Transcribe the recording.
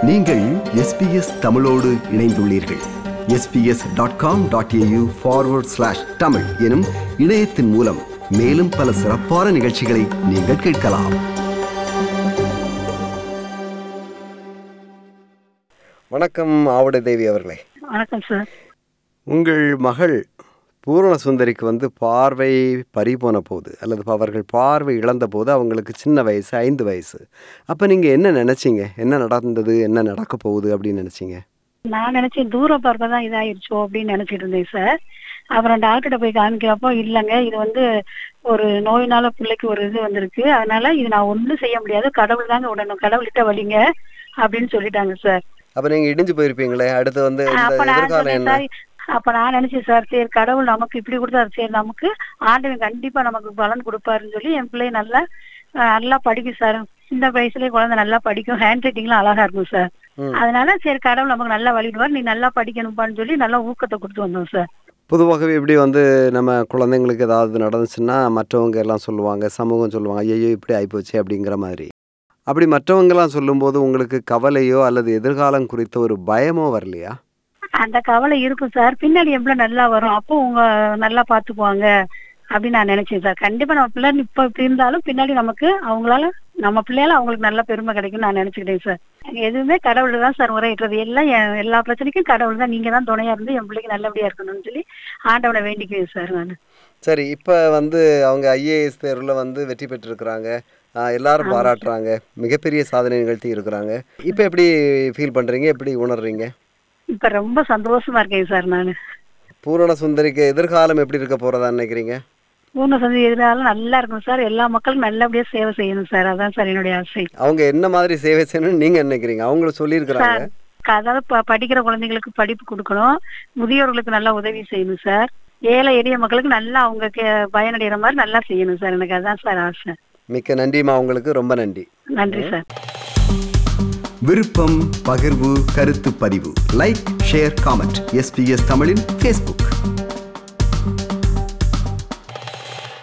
நீங்கள் எஸ்பிஎஸ் தமிழோடு இணைந்துள்ளீர்கள் SBS dot com dot AU forward slash Tamil எனும் இணையத்தின் மூலம் மேலும் பல சிறப்பான நிகழ்ச்சிகளை நீங்கள் கேட்கலாம் வணக்கம் ஆவட தேவி அவர்களே வணக்கம் சார் உங்கள் மகள் பூரண சுந்தரிக்கு வந்து பார்வை பறிபோன போது அல்லது அவர்கள் பார்வை இழந்த போது அவங்களுக்கு சின்ன வயசு ஐந்து வயசு அப்போ நீங்கள் என்ன நினச்சிங்க என்ன நடந்தது என்ன நடக்க போகுது அப்படின்னு நினச்சிங்க நான் நினைச்சேன் தூர பார்வை தான் இதாயிருச்சோ அப்படின்னு நினைச்சிட்டு இருந்தேன் சார் அப்புறம் டாக்டர்கிட்ட போய் காமிக்கிறப்போ இல்லைங்க இது வந்து ஒரு நோயினால பிள்ளைக்கு ஒரு இது வந்திருக்கு அதனால இது நான் ஒண்ணும் செய்ய முடியாது கடவுள் தாங்க விடணும் கடவுள்கிட்ட வலிங்க அப்படின்னு சொல்லிட்டாங்க சார் அப்போ நீங்கள் இடிஞ்சு போயிருப்பீங்களே அடுத்து வந்து இந்த அப்ப நான் எதிர்காலம் சொன்னேன் என்ன சார் அப்ப நான் நினைச்சேன் சார் சரி கடவுள் நமக்கு இப்படி கொடுத்தாரு சரி நமக்கு ஆண்டவன் கண்டிப்பா நமக்கு பலன் கொடுப்பாருன்னு சொல்லி என் பிள்ளை நல்லா அஹ், நல்லா படிக்கும் சார் இந்த வயசுலயே குழந்தை நல்லா படிக்கும் ஹேண்ட் ரைட்டிங்லாம் அழகா இருக்கும் சார் ம். அதனால சரி கடவுள் நமக்கு நல்லா வழிடுவார் நீ நல்லா படிக்கணும்பான்னு சொல்லி நல்லா ஊக்கத்தை கொடுத்து வந்தோம் சார் பொதுவாகவே இப்படி வந்து நம்ம குழந்தைங்களுக்கு ஏதாவது நடந்துச்சுன்னா மற்றவங்க எல்லாம் சொல்லுவாங்க சமூகம் சொல்லுவாங்க ஐயோ இப்படி ஆயிப்போச்சு அப்படிங்கிற மாதிரி அப்படி மற்றவங்கெல்லாம் சொல்லும்போது உங்களுக்கு கவலையோ அல்லது எதிர்காலம் குறித்த ஒரு பயமோ வரலையா அந்த கவலை இருக்கும் சார் பின்னாடி எவ்வளவு நல்லா வரும் அப்போ உங்க நல்லா பாத்துக்குவாங்க அப்படின்னு நான் நினைச்சேன் சார் கண்டிப்பா நம்ம பிள்ளை இப்ப இப்படி இருந்தாலும் பின்னாடி நமக்கு அவங்களால நம்ம பிள்ளையால அவங்களுக்கு நல்ல பெருமை கிடைக்கும் நான் நினைச்சுக்கிட்டேன் சார் எதுவுமே கடவுள் தான் சார் முறையிட்டது எல்லாம் என் எல்லா பிரச்சனைக்கும் கடவுள் தான் நீங்க தான் துணையா இருந்து என் பிள்ளைக்கு நல்லபடியா இருக்கணும்னு சொல்லி ஆண்டவனை வேண்டிக்குவேன் சார் நான் சரி இப்போ வந்து அவங்க ஐஏஎஸ் தேர்வில் வந்து வெற்றி பெற்றிருக்கிறாங்க ஆஹ் எல்லாரும் பாராட்டுறாங்க மிகப்பெரிய சாதனை நிகழ்த்தி இருக்கிறாங்க இப்போ எப்படி ஃபீல் பண்ணுறீங்க எப்படி உணர்றீங்க இப்ப ரொம்ப சந்தோஷமா இருக்கேன் சார் நான் பூரண சுந்தரிக்கு எதிர்காலம் எப்படி இருக்க போகிறதா நினைக்கிறீங்க பூர்ண சந்தி எதிராலும் நல்லா இருக்கணும் சார் எல்லா மக்களுக்கும் நல்லபடியா சேவை செய்யணும் சார் அதான் சார் என்னுடைய ஆசை அவங்க என்ன மாதிரி சேவை செய்யணும்னு நீங்கள் நினைக்கிறீங்க அவங்களும் சொல்லியிருக்கிறாங்க சார் அதாவது ப- படிக்கிற குழந்தைங்களுக்கு படிப்பு கொடுக்கணும் முதியோர்களுக்கு நல்லா உதவி செய்யணும் சார் ஏழை எளிய மக்களுக்கு நல்லா அவங்க கே- பயனடைகிற மாதிரி நல்லா செய்யணும் சார் எனக்கு அதான் சார் ஆசை மிக்க நன்றிம்மா உங்களுக்கு ரொம்ப நன்றி நன்றி சார் விருப்பம் பகிர்வு கருத்து பதிவு லைக் ஷேர் காமெண்ட் எஸ்பிஎஸ் தமிழின் ஃபேஸ்புக்